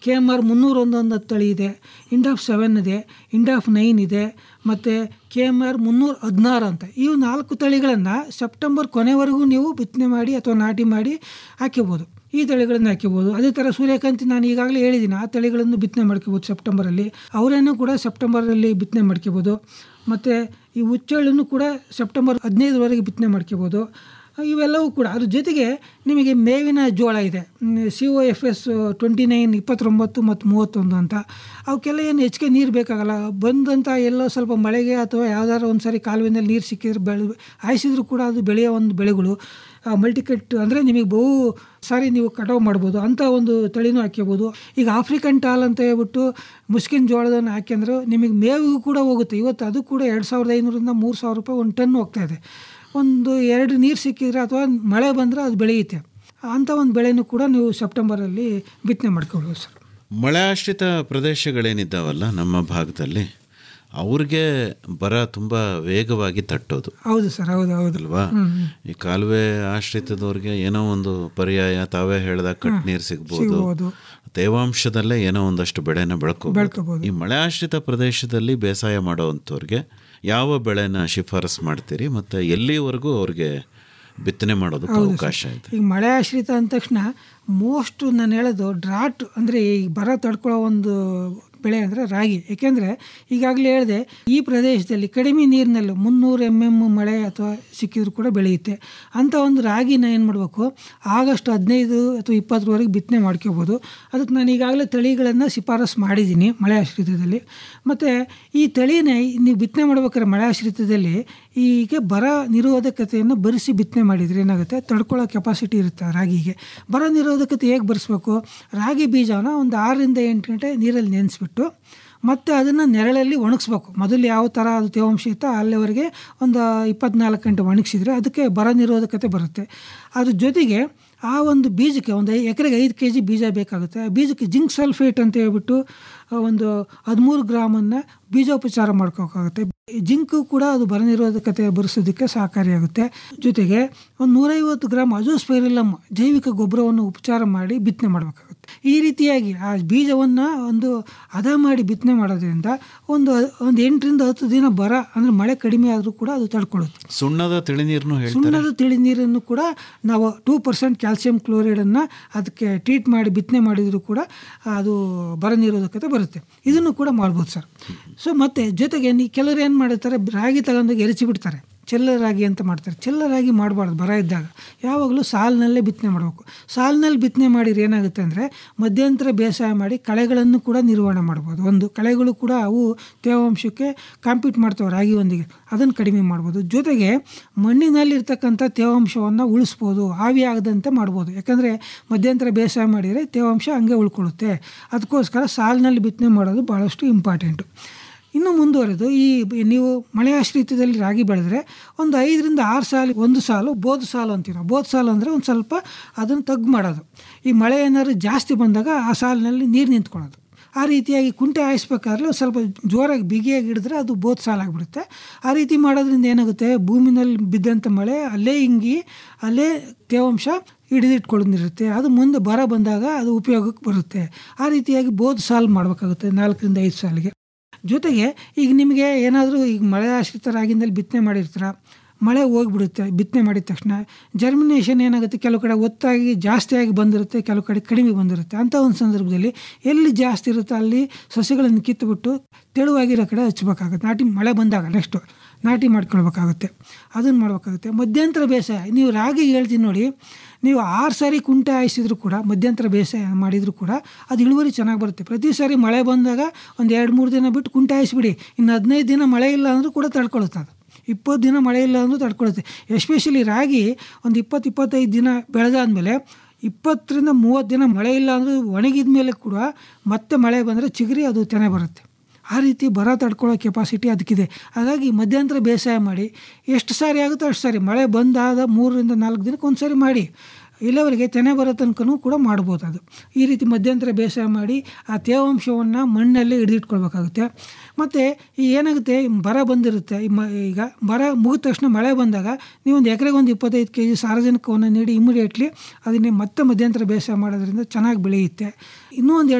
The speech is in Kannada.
ಕೆ ಎಮ್ ಆರ್ ಮುನ್ನೂರ ಒಂದೊಂದು ತಳಿ ಇದೆ ಇಂಡಾಫ್ ಸೆವೆನ್ ಇದೆ ಇಂಡಾಫ್ ನೈನ್ ಇದೆ ಮತ್ತು ಕೆ ಎಮ್ ಆರ್ ಮುನ್ನೂರ ಹದಿನಾರು ಅಂತ ಇವು ನಾಲ್ಕು ತಳಿಗಳನ್ನು ಸೆಪ್ಟೆಂಬರ್ ಕೊನೆವರೆಗೂ ನೀವು ಬಿತ್ತನೆ ಮಾಡಿ ಅಥವಾ ನಾಟಿ ಮಾಡಿ ಹಾಕಿಬೋದು ಈ ತಳಿಗಳನ್ನು ಹಾಕಿಬೋದು ಅದೇ ಥರ ಸೂರ್ಯಕಾಂತಿ ನಾನು ಈಗಾಗಲೇ ಹೇಳಿದ್ದೀನಿ ಆ ತಳಿಗಳನ್ನು ಬಿತ್ತನೆ ಮಾಡ್ಕೋಬೋದು ಸೆಪ್ಟೆಂಬರಲ್ಲಿ ಅವರೇನು ಕೂಡ ಸೆಪ್ಟೆಂಬರಲ್ಲಿ ಬಿತ್ತನೆ ಮಾಡ್ಕೋಬೋದು ಮತ್ತು ಈ ಹುಚ್ಚೆಳ್ಳನ್ನು ಕೂಡ ಸೆಪ್ಟೆಂಬರ್ ಹದಿನೈದರವರೆಗೆ ಬಿತ್ತನೆ ಮಾಡ್ಕೋಬೋದು ಇವೆಲ್ಲವೂ ಕೂಡ ಅದ್ರ ಜೊತೆಗೆ ನಿಮಗೆ ಮೇವಿನ ಜೋಳ ಇದೆ C O F S twenty nine ಇಪ್ಪತ್ತೊಂಬತ್ತು ಮತ್ತು ಮೂವತ್ತೊಂದು ಅಂತ ಅವಕ್ಕೆಲ್ಲ ಏನು ಹೆಚ್ಚಿಗೆ ನೀರು ಬೇಕಾಗಲ್ಲ ಬಂದಂಥ ಎಲ್ಲೋ ಸ್ವಲ್ಪ ಮಳೆಗೆ ಅಥವಾ ಯಾವ್ದಾದ್ರು ಒಂದು ಸಾರಿ ಕಾಲುವೆನಲ್ಲಿ ನೀರು ಸಿಕ್ಕಿದ್ರೆ ಬೆಳೆ ಹಾಯಿಸಿದ್ರು ಕೂಡ ಅದು ಬೆಳೆಯೋ ಒಂದು ಬೆಳೆಗಳು ಮಲ್ಟಿಕಟ್ ಅಂದರೆ ನಿಮಗೆ ಬಹು ಸಾರಿ ನೀವು ಕಟಾವು ಮಾಡ್ಬೋದು ಅಂಥ ಒಂದು ತಳಿನೂ ಹಾಕ್ಕೋಬೋದು ಈಗ ಆಫ್ರಿಕನ್ ಟಾಲ್ ಅಂತ ಹೇಳ್ಬಿಟ್ಟು ಮುಸ್ಕಿನ್ ಜೋಳದನ್ನು ಹಾಕ್ಯಂದ್ರೆ ನಿಮಗೆ ಮೇವಿಗೂ ಕೂಡ ಹೋಗುತ್ತೆ ಇವತ್ತು ಅದು ಕೂಡ ಎರಡು ಸಾವಿರದ ಐನೂರಿಂದ ಮೂರು ಸಾವಿರ ರೂಪಾಯಿ ಒಂದು ಟನ್ ಹೋಗ್ತಾ ಇದೆ ಒಂದು ಎರಡು ನೀರು ಸಿಕ್ಕಿದ್ರೆ ಅಥವಾ ಮಳೆ ಬಂದರೆ ಅದು ಬೆಳೆಯುತ್ತೆ ಅಂಥ ಒಂದು ಬೆಳೆನೂ ಕೂಡ ನೀವು ಸೆಪ್ಟೆಂಬರಲ್ಲಿ ಬಿತ್ತನೆ ಮಾಡ್ಕೊಳ್ಬೋದು ಸರ್ ಮಳೆ ಆಶ್ರಿತ ಪ್ರದೇಶಗಳೇನಿದ್ದಾವಲ್ಲ ನಮ್ಮ ಭಾಗದಲ್ಲಿ ಅವ್ರಿಗೆ ಬರ ತುಂಬ ವೇಗವಾಗಿ ತಟ್ಟೋದು ಹೌದು ಸರ್ ಹೌದು ಹೌದು ಅಲ್ವಾ ಈ ಕಾಲುವೆ ಆಶ್ರಿತದವ್ರಿಗೆ ಏನೋ ಒಂದು ಪರ್ಯಾಯ ತಾವೇ ಹೇಳ್ದಾಗ ಕಟ್ ನೀರು ಸಿಗ್ಬೋದು ಸಿಗ್ಬೋದು. ತೇವಾಂಶದಲ್ಲೇ ಏನೋ ಒಂದಷ್ಟು ಬೆಳೆನ ಬೆಳ್ಕೋಬೋದು ಬೆಳ್ಕೋಬೋದು. ಈ ಮಳೆ ಆಶ್ರಿತ ಪ್ರದೇಶದಲ್ಲಿ ಬೇಸಾಯ ಮಾಡೋವಂಥವ್ರಿಗೆ ಯಾವ ಬೆಳೆನ ಶಿಫಾರಸ್ ಮಾಡ್ತೀರಿ ಮತ್ತು ಎಲ್ಲಿವರೆಗೂ ಅವ್ರಿಗೆ ಬಿತ್ತನೆ ಮಾಡೋದಕ್ಕೆ ಹೌದು ಅವಕಾಶ ಸರ್. ಇದೆ ಈಗ ಮಳೆ ಆಶ್ರಿತ ಅಂದ ತಕ್ಷಣ ಮೋಸ್ಟ್ ನಾನು ಹೇಳೋದು ಡ್ರಾಟ್ ಅಂದರೆ ಈ ಬರ ತಡ್ಕೊಳ್ಳೋ ಒಂದು ಬೆಳೆ ಅಂದರೆ ರಾಗಿ ಏಕೆಂದರೆ ಈಗಾಗಲೇ ಹೇಳಿದೆ ಈ ಪ್ರದೇಶದಲ್ಲಿ ಕಡಿಮೆ ನೀರಿನಲ್ಲಿ ಮುನ್ನೂರು ಎಮ್ ಎಮ್ ಮಳೆ ಅಥವಾ ಸಿಕ್ಕಿದ್ರು ಕೂಡ ಬೆಳೆಯುತ್ತೆ ಅಂಥ ಒಂದು ರಾಗಿನ ಏನು ಮಾಡಬೇಕು ಆಗಸ್ಟ್ ಹದಿನೈದು ಅಥವಾ ಇಪ್ಪತ್ತರವರೆಗೆ ಬಿತ್ತನೆ ಮಾಡ್ಕೋಬೋದು ಅದಕ್ಕೆ ನಾನು ಈಗಾಗಲೇ ತಳಿಗಳನ್ನು ಶಿಫಾರಸು ಮಾಡಿದ್ದೀನಿ ಮಳೆ ಆಶ್ರಿತದಲ್ಲಿ ಮತ್ತು ಈ ತಳಿನ ನೀವು ಬಿತ್ತನೆ ಮಾಡ್ಬೇಕಾದ್ರೆ ಮಳೆ ಆಶ್ರಿತದಲ್ಲಿ ಈಗ ಬರ ನಿರೋಧಕತೆಯನ್ನು ಬರೆಸಿ ಬಿತ್ತನೆ ಮಾಡಿದರೆ ಏನಾಗುತ್ತೆ ತಡ್ಕೊಳ್ಳೋ ಕೆಪಾಸಿಟಿ ಇರುತ್ತೆ ಆ ರಾಗಿಗೆ ಬರ ನಿರೋಧಕತೆ ಹೇಗೆ ಬರೆಸ್ಬೇಕು ರಾಗಿ ಬೀಜನ ಒಂದು ಆರರಿಂದ ಎಂಟು ಗಂಟೆ ನೀರಲ್ಲಿ ನೆನೆಸ್ಬಿಟ್ಟು ಮತ್ತು ಅದನ್ನು ನೆರಳಲ್ಲಿ ಒಣಗಿಸ್ಬೇಕು ಮೊದಲು ಯಾವ ಥರ ಅದು ತೇವಾಂಶ ಇತ್ತೋ ಅಲ್ಲಿವರೆಗೆ ಒಂದು ಇಪ್ಪತ್ನಾಲ್ಕು ಗಂಟೆ ಒಣಗಿಸಿದ್ರೆ ಅದಕ್ಕೆ ಬರ ನಿರೋಧಕತೆ ಬರುತ್ತೆ ಅದ್ರ ಜೊತೆಗೆ ಆ ಒಂದು ಬೀಜಕ್ಕೆ ಒಂದು ಎಕರೆಗೆ ಐದು ಕೆ ಜಿ ಬೀಜ ಬೇಕಾಗುತ್ತೆ ಆ ಬೀಜಕ್ಕೆ ಜಿಂಕ್ ಸಲ್ಫೇಟ್ ಅಂತ ಹೇಳ್ಬಿಟ್ಟು ಆ, ಒಂದು ಹದಿಮೂರು ಗ್ರಾಮನ್ನು ಬೀಜೋಪಚಾರ ಮಾಡ್ಕೋಕ್ಕಾಗುತ್ತೆ ಜಿಂಕು ಕೂಡ ಅದು ಬರ ನಿರೋಧಕತೆ ಬರೆಸೋದಕ್ಕೆ ಸಹಕಾರಿಯಾಗುತ್ತೆ ಜೊತೆಗೆ ಒಂದು ನೂರೈವತ್ತು ಗ್ರಾಮ್ ಅಜೋಸ್ಪೈರಿಲಮ್ ಜೈವಿಕ ಗೊಬ್ಬರವನ್ನು ಉಪಚಾರ ಮಾಡಿ ಬಿತ್ತನೆ ಮಾಡಬೇಕಾಗುತ್ತೆ ಈ ರೀತಿಯಾಗಿ ಆ ಬೀಜವನ್ನು ಒಂದು ಹದ ಮಾಡಿ ಬಿತ್ತನೆ ಮಾಡೋದ್ರಿಂದ ಒಂದು ಒಂದು ಎಂಟರಿಂದ ಹತ್ತು ದಿನ ಬರ ಅಂದರೆ ಮಳೆ ಕಡಿಮೆ ಆದರೂ ಕೂಡ ಅದು ತಡ್ಕೊಳ್ಳುತ್ತೆ ಸುಣ್ಣದ ತಿಳಿನೀರನ್ನು ಹೇಳ್ತಾರೆ ಸುಣ್ಣದ ತಿಳಿ ನೀರನ್ನು ಕೂಡ ನಾವು ಟೂ ಪರ್ಸೆಂಟ್ ಕ್ಯಾಲ್ಸಿಯಂ ಕ್ಲೋರೈಡನ್ನು ಅದಕ್ಕೆ ಟ್ರೀಟ್ ಮಾಡಿ ಬಿತ್ತನೆ ಮಾಡಿದರೂ ಕೂಡ ಅದು ಬರ ನಿರೋಧಕತೆ ಬರುತ್ತೆ ಇದನ್ನು ಕೂಡ ಮಾಡ್ಬೋದು ಸರ್ ಸೊ ಮತ್ತು ಜೊತೆಗೆ ನೀ ಕೆಲವರು ಏನು ಮಾಡಿರ್ತಾರೆ ರಾಗಿ ತಗೊಂಡೋಗಿ ಎರಚಿ ಬಿಡ್ತಾರೆ ಚೆಲ್ಲ ರಾಗಿ ಅಂತ ಮಾಡ್ತಾರೆ ಚೆಲ್ಲ ರಾಗಿ ಮಾಡಬಾರ್ದು ಬರ ಇದ್ದಾಗ ಯಾವಾಗಲೂ ಸಾಲಿನಲ್ಲೇ ಬಿತ್ತನೆ ಮಾಡಬೇಕು ಸಾಲಿನಲ್ಲಿ ಬಿತ್ತನೆ ಮಾಡಿದ್ರೆ ಏನಾಗುತ್ತೆ ಅಂದರೆ ಮಧ್ಯಂತರ ಬೇಸಾಯ ಮಾಡಿ ಕಳೆಗಳನ್ನು ಕೂಡ ನಿರ್ವಹಣೆ ಮಾಡ್ಬೋದು ಒಂದು ಕಳೆಗಳು ಕೂಡ ಅವು ತೇವಾಂಶಕ್ಕೆ ಕಾಂಪೀಟ್ ಮಾಡ್ತವೆ ರಾಗಿ ಒಂದಿಗೆ ಅದನ್ನು ಕಡಿಮೆ ಮಾಡ್ಬೋದು ಜೊತೆಗೆ ಮಣ್ಣಿನಲ್ಲಿರ್ತಕ್ಕಂಥ ತೇವಾಂಶವನ್ನು ಉಳಿಸ್ಬೋದು ಆವಿ ಆಗದಂತೆ ಮಾಡ್ಬೋದು ಯಾಕಂದರೆ ಮಧ್ಯಂತರ ಬೇಸಾಯ ಮಾಡಿದರೆ ತೇವಾಂಶ ಹಂಗೆ ಉಳ್ಕೊಳ್ಳುತ್ತೆ ಅದಕ್ಕೋಸ್ಕರ ಸಾಲಿನಲ್ಲಿ ಬಿತ್ತನೆ ಮಾಡೋದು ಭಾಳಷ್ಟು ಇಂಪಾರ್ಟೆಂಟು ಇನ್ನು ಮುಂದುವರೆದು ಈ ಬ- ನೀವು ಮಳೆ ಆಶ್ರಿತದಲ್ಲಿ ರಾಗಿ ಬೆಳೆದ್ರೆ ಒಂದು ಐದರಿಂದ ಆರು ಸಾಲು ಒಂದು ಸಾಲು ಬೋದ್ ಸಾಲು ಅಂತೀವಿ ನಾವು ಬೋದ್ ಸಾಲು ಅಂದರೆ ಒಂದು ಸ್ವಲ್ಪ ಅದನ್ನು ತಗ್ಗು ಮಾಡೋದು ಈ ಮಳೆ ಏನಾದ್ರು ಜಾಸ್ತಿ ಬಂದಾಗ ಆ ಸಾಲಿನಲ್ಲಿ ನೀರು ನಿಂತ್ಕೊಳ್ಳೋದು ಆ ರೀತಿಯಾಗಿ ಕುಂಟೆ ಹಾಯಿಸ್ಬೇಕಾದ್ರೆ ಒಂದ್ ಸ್ವಲ್ಪ ಜೋರಾಗಿ ಬಿಗಿಯಾಗಿ ಹಿಡಿದ್ರೆ ಅದು ಬೋತ್ ಸಾಲಾಗ್ಬಿಡುತ್ತೆ ಆ ರೀತಿ ಮಾಡೋದ್ರಿಂದ ಏನಾಗುತ್ತೆ ಭೂಮಿನಲ್ಲಿ ಬಿದ್ದಂಥ ಮಳೆ ಅಲ್ಲೇ ಹಿಂಗಿ ಅಲ್ಲೇ ತೇವಾಂಶ ಹಿಡಿದಿಟ್ಕೊಳ್ಳೋದಿರುತ್ತೆ ಅದು ಮುಂದೆ ಬರ ಬಂದಾಗ ಅದು ಉಪಯೋಗಕ್ಕೆ ಬರುತ್ತೆ ಆ ರೀತಿಯಾಗಿ ಬೋದ್ ಸಾಲು ಮಾಡಬೇಕಾಗುತ್ತೆ ನಾಲ್ಕರಿಂದ ಐದು ಸಾಲಿಗೆ ಜೊತೆಗೆ ಈಗ ನಿಮಗೆ ಏನಾದರೂ ಈಗ ಮಳೆ ಆಶ್ರಿತ ರಾಗಿನಲ್ಲಿ ಬಿತ್ತನೆ ಮಾಡಿರ್ತೀರ ಮಳೆ ಹೋಗ್ಬಿಡುತ್ತೆ ಬಿತ್ತನೆ ಮಾಡಿದ ತಕ್ಷಣ ಜರ್ಮಿನೇಷನ್ ಏನಾಗುತ್ತೆ ಕೆಲವು ಕಡೆ ಒತ್ತಾಗಿ ಜಾಸ್ತಿಯಾಗಿ ಬಂದಿರುತ್ತೆ ಕೆಲವು ಕಡೆ ಕಡಿಮೆ ಬಂದಿರುತ್ತೆ ಅಂಥ ಒಂದು ಸಂದರ್ಭದಲ್ಲಿ ಎಲ್ಲಿ ಜಾಸ್ತಿ ಇರುತ್ತೋ ಅಲ್ಲಿ ಸಸ್ಯಗಳನ್ನು ಕಿತ್ತುಬಿಟ್ಟು ತೆಳುವಾಗಿರೋ ಕಡೆ ಹಚ್ಬೇಕಾಗುತ್ತೆ ನಾಟಿ ಮಳೆ ಬಂದಾಗ ನೆಕ್ಸ್ಟು ನಾಟಿ ಮಾಡ್ಕೊಳ್ಬೇಕಾಗುತ್ತೆ ಅದನ್ನು ಮಾಡಬೇಕಾಗುತ್ತೆ ಮಧ್ಯಂತರ ಬೇಸಾಯ ನೀವು ರಾಗಿ ಹೇಳ್ತೀನಿ ನೋಡಿ ನೀವು ಆರು ಸಾರಿ ಕುಂಟೆ ಹಾಯಿಸಿದ್ರು ಕೂಡ ಮಧ್ಯಂತರ ಬೇಸಾಯ ಮಾಡಿದರೂ ಕೂಡ ಅದು ಇಳುವರಿ ಚೆನ್ನಾಗಿ ಬರುತ್ತೆ ಪ್ರತಿ ಸಾರಿ ಮಳೆ ಬಂದಾಗ ಒಂದು ಎರಡು ಮೂರು ದಿನ ಬಿಟ್ಟು ಕುಂಟೆ ಹಾಯಿಸ್ಬಿಡಿ ಇನ್ನು ಹದಿನೈದು ದಿನ ಮಳೆ ಇಲ್ಲ ಅಂದರೂ ಕೂಡ ತಡ್ಕೊಳುತ್ತೆ ಅದು ಇಪ್ಪತ್ತು ದಿನ ಮಳೆ ಇಲ್ಲ ಅಂದರೂ ತಡ್ಕೊಳುತ್ತೆ ಎಸ್ಪೆಷಲಿ ರಾಗಿ ಒಂದು ಇಪ್ಪತ್ತು ಇಪ್ಪತ್ತೈದು ದಿನ ಬೆಳೆದಾದ್ಮೇಲೆ ಇಪ್ಪತ್ತರಿಂದ ಮೂವತ್ತು ದಿನ ಮಳೆ ಇಲ್ಲ ಅಂದರೂ ಒಣಗಿದ ಮೇಲೆ ಕೂಡ ಮತ್ತೆ ಮಳೆ ಬಂದರೆ ಚಿಗುರಿ ಅದು ತೆನೆ ಬರುತ್ತೆ ಆ ರೀತಿ ಬರ ತಡ್ಕೊಳ್ಳೋ ಕೆಪಾಸಿಟಿ ಅದಕ್ಕಿದೆ ಹಾಗಾಗಿ ಮಧ್ಯಂತರ ಬೇಸಾಯ ಮಾಡಿ ಎಷ್ಟು ಸಾರಿ ಆಗುತ್ತೋ ಅಷ್ಟು ಸಾರಿ ಮಳೆ ಬಂದಾದ ಮೂರರಿಂದ ನಾಲ್ಕು ದಿನಕ್ಕೆ ಒಂದು ಸಾರಿ ಮಾಡಿ ಇಲ್ಲವರೆಗೆ ತೆನೆ ಬರೋ ತನಕನೂ ಕೂಡ ಮಾಡ್ಬೋದು ಅದು ಈ ರೀತಿ ಮಧ್ಯಂತರ ಬೇಸಾಯ ಮಾಡಿ ಆ ತೇವಾಂಶವನ್ನು ಮಣ್ಣಲ್ಲಿ ಹಿಡಿದಿಟ್ಕೊಳ್ಬೇಕಾಗುತ್ತೆ ಮತ್ತು ಈ ಏನಾಗುತ್ತೆ ಬರ ಬಂದಿರುತ್ತೆ ಈ ಮ ಈಗ ಬರ ಮುಗಿದ ತಕ್ಷಣ ಮಳೆ ಬಂದಾಗ ನೀವು ಒಂದು ಎಕರೆಗೆ ಒಂದು ಇಪ್ಪತ್ತೈದು ಕೆ ಜಿ ಸಾರಜನಕವನ್ನು ನೀಡಿ ಇಮಿಡಿಯೇಟ್ಲಿ ಅದನ್ನೇ ಮತ್ತೆ ಮಧ್ಯಂತರ ಬೇಸಾಯ ಮಾಡೋದ್ರಿಂದ ಚೆನ್ನಾಗಿ ಬೆಳೆಯುತ್ತೆ ಇನ್ನೂ ಒಂದು